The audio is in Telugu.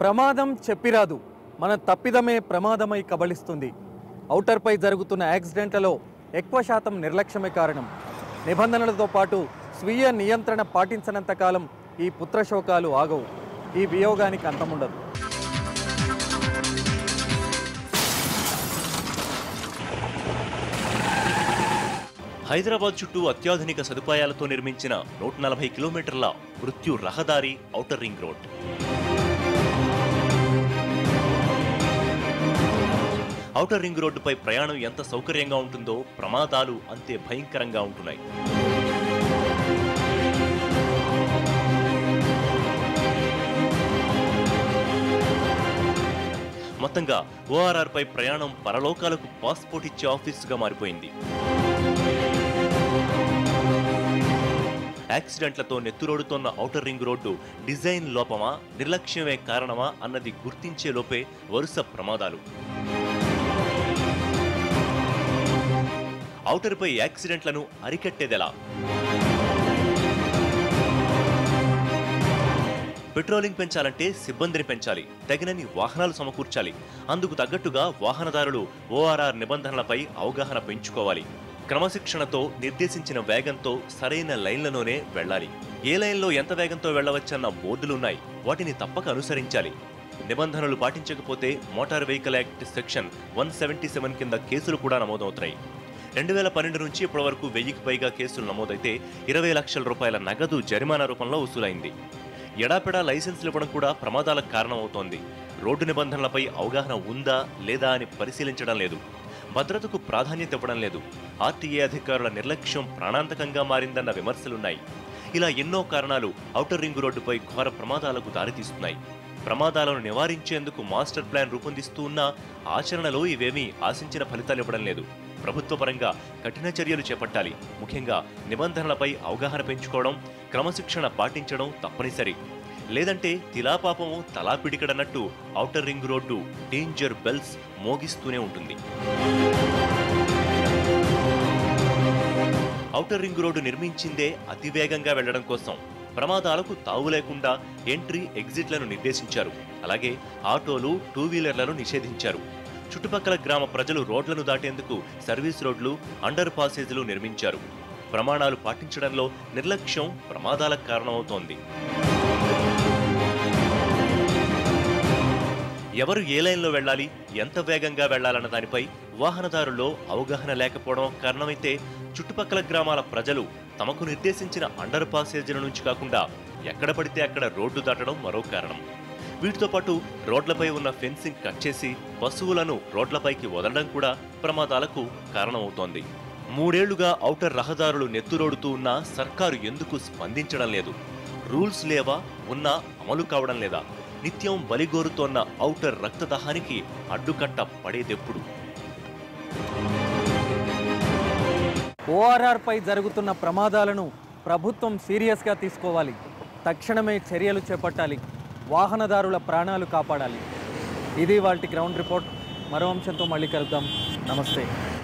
ప్రమాదం చెప్పిరాదు మన తప్పిదమే ప్రమాదమై కబళిస్తుంది ఔటర్పై జరుగుతున్న యాక్సిడెంట్లలో ఎక్కువ శాతం నిర్లక్ష్యమే కారణం నిబంధనలతో పాటు స్వీయ నియంత్రణ పాటించనంత కాలం ఈ పుత్రశోకాలు ఆగవు ఈ వియోగానికి అంతముండదు హైదరాబాద్ చుట్టూ అత్యాధునిక సదుపాయాలతో నిర్మించిన నూట నలభై కిలోమీటర్ల మృత్యు రహదారి outer ring road outer ring రోడ్డుపై ప్రయాణం ఎంత సౌకర్యంగా ఉంటుందో ప్రమాదాలు అంతే భయంకరంగా ఉంటున్నాయి మొత్తంగా ఓఆర్ఆర్ పై ప్రయాణం పరలోకాలకు పాస్పోర్ట్ ఇచ్చే ఆఫీసుగా మారిపోయింది యాక్సిడెంట్లతో నెత్తురోడుతోన్న ఔటర్ రింగ్ రోడ్డు డిజైన్ లోపమా నిర్లక్ష్యమే కారణమా అన్నది గుర్తించే లోపే వరుస ప్రమాదాలు ఔటర్పై యాక్సిడెంట్లను అరికట్టేదెలా పెట్రోలింగ్ పెంచాలంటే సిబ్బందిని పెంచాలి తగినన్ని వాహనాలు సమకూర్చాలి అందుకు తగ్గట్టుగా వాహనదారులు ఓఆర్ఆర్ నిబంధనలపై అవగాహన పెంచుకోవాలి క్రమశిక్షణతో నిర్దేశించిన వేగంతో సరైన లైన్లలోనే వెళ్ళాలి ఏ లైన్లో ఎంత వేగంతో వెళ్ళవచ్చన్న బోర్డులున్నాయి వాటిని తప్పక అనుసరించాలి నిబంధనలు పాటించకపోతే motor vehicle act section one seventy seven కింద కేసులు కూడా నమోదవుతాయి రెండు వేల పన్నెండు నుంచి ఇప్పటి వరకు వెయ్యికి పైగా కేసులు నమోదైతే ఇరవై లక్షల రూపాయల నగదు జరిమానా రూపంలో వసూలైంది ఎడాపెడా లైసెన్సులు ఇవ్వడం కూడా ప్రమాదాలకు కారణమవుతోంది రోడ్డు నిబంధనలపై అవగాహన ఉందా లేదా అని పరిశీలించడం లేదు భద్రతకు ప్రాధాన్యత ఇవ్వడం లేదు ఆర్టీఏ అధికారుల నిర్లక్ష్యం ప్రాణాంతకంగా మారిందన్న విమర్శలున్నాయి ఇలా ఎన్నో కారణాలు ఔటర్ రింగ్ రోడ్డుపై ఘోర ప్రమాదాలకు దారితీస్తున్నాయి ప్రమాదాలను నివారించేందుకు మాస్టర్ ప్లాన్ రూపొందిస్తూ ఉన్నా ఆచరణలో ఇవేమీ ఆశించిన ఫలితాలు ఇవ్వడం లేదు ప్రభుత్వ పరంగా కఠిన చర్యలు చేపట్టాలి ముఖ్యంగా నిబంధనలపై అవగాహన పెంచుకోవడం క్రమశిక్షణ పాటించడం తప్పనిసరి లేదంటే తిలాపాపము తలా పిడికడన్నట్టు outer ring road danger bells మోగిస్తూనే ఉంటుంది ఔటర్ రింగ్ రోడ్డు నిర్మించిందే అతివేగంగా వెళ్లడం కోసం ప్రమాదాలకు తావు లేకుండా ఎంట్రీ ఎగ్జిట్లను నిర్దేశించారు అలాగే ఆటోలు టూ వీలర్లను నిషేధించారు చుట్టుపక్కల గ్రామ ప్రజలు రోడ్లను దాటేందుకు సర్వీస్ రోడ్లు అండర్ పాసేజీలు నిర్మించారు ప్రమాణాలు పాటించడంలో నిర్లక్ష్యం ప్రమాదాలకు కారణమవుతోంది ఎవరు ఏ లైన్లో వెళ్ళాలి ఎంత వేగంగా వెళ్లాలన్న దానిపై వాహనదారుల్లో అవగాహన లేకపోవడం కారణమైతే చుట్టుపక్కల గ్రామాల ప్రజలు తమకు నిర్దేశించిన అండర్ పాసేజీల నుంచి కాకుండా ఎక్కడ పడితే అక్కడ రోడ్డు దాటడం మరో కారణం వీటితో పాటు రోడ్లపై ఉన్న ఫెన్సింగ్ కట్ చేసి పశువులను రోడ్లపైకి వదలడం కూడా ప్రమాదాలకు కారణమవుతోంది మూడేళ్లుగా ఔటర్ రహదారులు నెత్తురోడుతూ ఉన్నా సర్కారు ఎందుకు స్పందించడం లేదు రూల్స్ లేవా ఉన్నా అమలు కావడం లేదా నిత్యం బలిగోరుతోన్న ఔటర్ రక్తదాహానికి అడ్డుకట్ట పడేదెప్పుడు ఓఆర్ఆర్ పై జరుగుతున్న ప్రమాదాలను ప్రభుత్వం సీరియస్గా తీసుకోవాలి తక్షణమే చర్యలు చేపట్టాలి వాహనదారుల ప్రాణాలు కాపాడాలి ఇది వాళ్ళ గ్రౌండ్ రిపోర్ట్ మరో అంశంతో మళ్ళీ కలుద్దాం నమస్తే